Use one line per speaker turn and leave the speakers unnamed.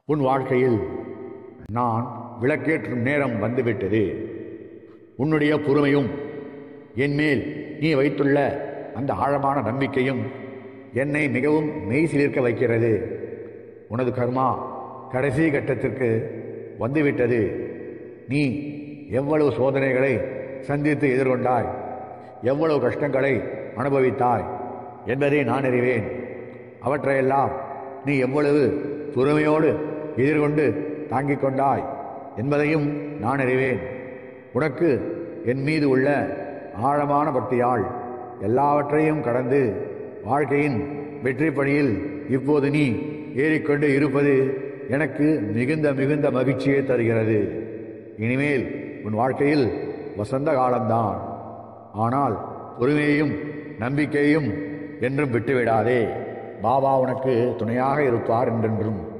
உன் வாழ்க்கையில் நான் விளக்கேற்றும் நேரம் வந்துவிட்டது உன்னுடைய பொறுமையும் என்மேல் நீ வைத்துள்ள அந்த ஆழமான நம்பிக்கையும் என்னை மிகவும் மெய்சிலிருக்க வைக்கிறது உனது கர்மா கடைசி கட்டத்திற்கு வந்துவிட்டது நீ எவ்வளவு சோதனைகளை சந்தித்து எதிர்கொண்டாய் எவ்வளவு கஷ்டங்களை அனுபவித்தாய் என்பதை நான் அறிவேன் அவற்றையெல்லாம் நீ எவ்வளவு பொறுமையோடு எதிர்கொண்டு தாங்கிக் கொண்டாய் என்பதையும் நான் அறிவேன் உனக்கு என் மீது உள்ள ஆழமான பக்தியால் எல்லாவற்றையும் கடந்து வாழ்க்கையின் வெற்றி பணியில் இப்போது நீ ஏறிக்கொண்டு இருப்பது எனக்கு மிகுந்த மிகுந்த மகிழ்ச்சியை தருகிறது இனிமேல் உன் வாழ்க்கையில் வசந்த காலம்தான் ஆனால் பொறுமையையும் நம்பிக்கையும் என்றும் விட்டுவிடாதே பாபா உனக்கு துணையாக இருப்பார் என்றென்றும்